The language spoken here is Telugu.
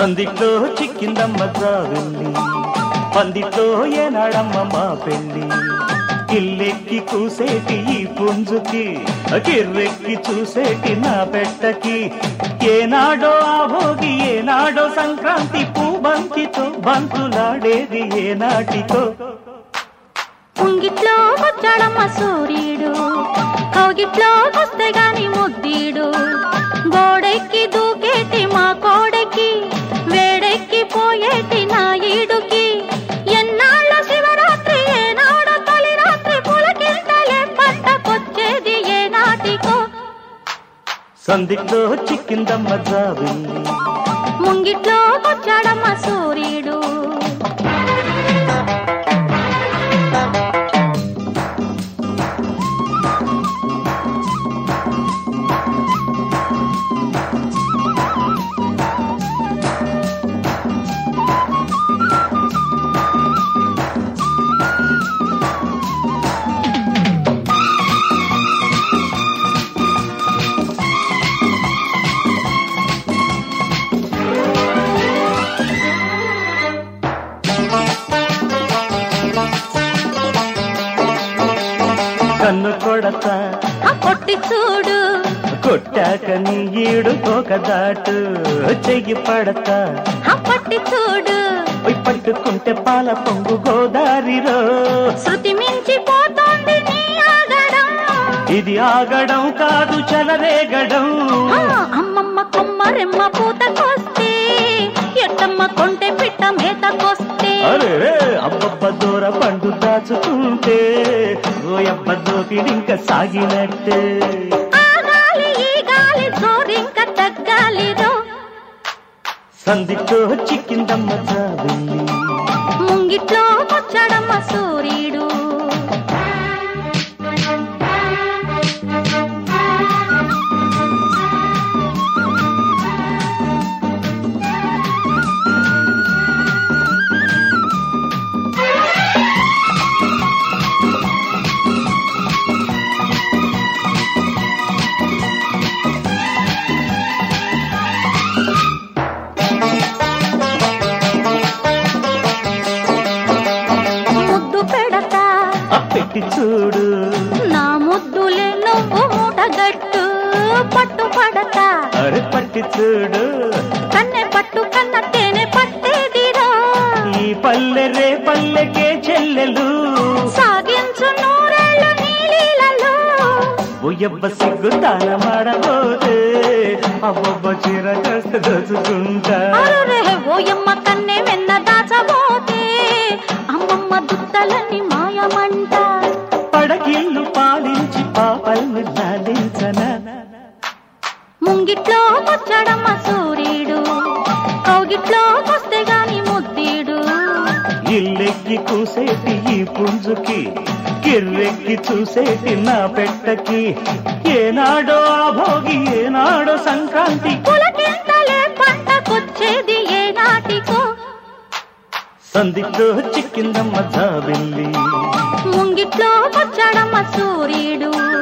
సందిట్లో చిక్కిందమ్మ జావెల్లి పందిట్లో ఏనాడమ్మ మా పెళ్ళి ఇల్లెక్కి కూసేటి ఈ పుంజుకి కిర్రెక్కి చూసేటి నా పెట్టకి ఏనాడో ఆ భోగి ఏనాడో సంక్రాంతి పూబంతితో బంతులాడేది ఏనాటితో ముంగిట్లో వచ్చాడమ్మ సూర్యుడు కౌగిట్లో వస్తే గాని ముద్దీడు గోడెక్కి దూకేటి మా కోడెక్కి వేడెక్కి పోయేటి నా ఈడుకి ఎన్నాళ్ళ శివరాత్రి ఏనాడో తొలి రాత్రి పులకింతలే పంటకొచ్చేది ఏ నాటికో సందిట్లో చిక్కిందమ్మ జావెల్లి ముంగిట్లో వచ్చాడమ్మ సూర్యుడు కన్ను కొడతా ఆ కొట్టి చూడు కొట్టాక నీ ఈడు తోక దాటు చెయ్యి పడతా ఆ పట్టి చూడు పోయి పట్టుకుంటే పాల పొంగు గోదారిలో శృతి మించిపోతోంది నీ ఆగడం ఇది ఆగడం కాదు చలరేగడం ఆ, అమ్మమ్మ కొమ్మరెమ్మ పూతకొస్తే ఎట్టమ్మ కొంటె పిట్ట మేతకొస్తే అరే అబ్బబ్బ దూర పండు దాచుకుంటే ఓయబ్బ దోపిడింక సాగినట్టే ఆ గాలి ఈ గాలి జోరింక తగ్గాలిరో సందితో చిక్కిందమ్మ జాబిల్లి ముంగిట్లో వచ్చాడమ్మ సూర్యుడు ముద్దు పెడతా ఆ పెట్టి చూడు నా ముద్దులే నువ్వు మూటగట్టు పట్టు పడతా అరే పట్టి చూడు కన్నె పట్టు కన్న తేనె పట్టేదిరా ఈ పల్లె రే పల్లెకే చెల్లెలు సాగించు నూరేళ్ళు నీలీలలో ఓయబ్బ సిగ్గు తాన మాడబోతే అబ్బబ్బ చీర కాస్త దోచుకుంటా అరురే ఓయమ్మ కన్నె వెన్న దాచబోతే అమ్మమ్మ దుత్తలని మాయమంట పడకిల్లు పాలించి పాపల్ని లాలించనా ముంగిట్లో వచ్చాడమ్మ సూర్యుడు కౌగిట్లో వస్తే గాని ముద్దీడు ఇల్లెక్కి కూసేటి ఈ పుంజుకి కిర్రెక్కి చూసేటి నా పెట్టకి ఏనాడో ఆ భోగి ఏనాడో సంక్రాంతి పులకింతలే పంటకొచ్చేది ఏ నాటికో సందిట్లో చిక్కిందమ్మ జాబిల్లి ముంగిట్లో వచ్చాడమ్మ సూర్యుడు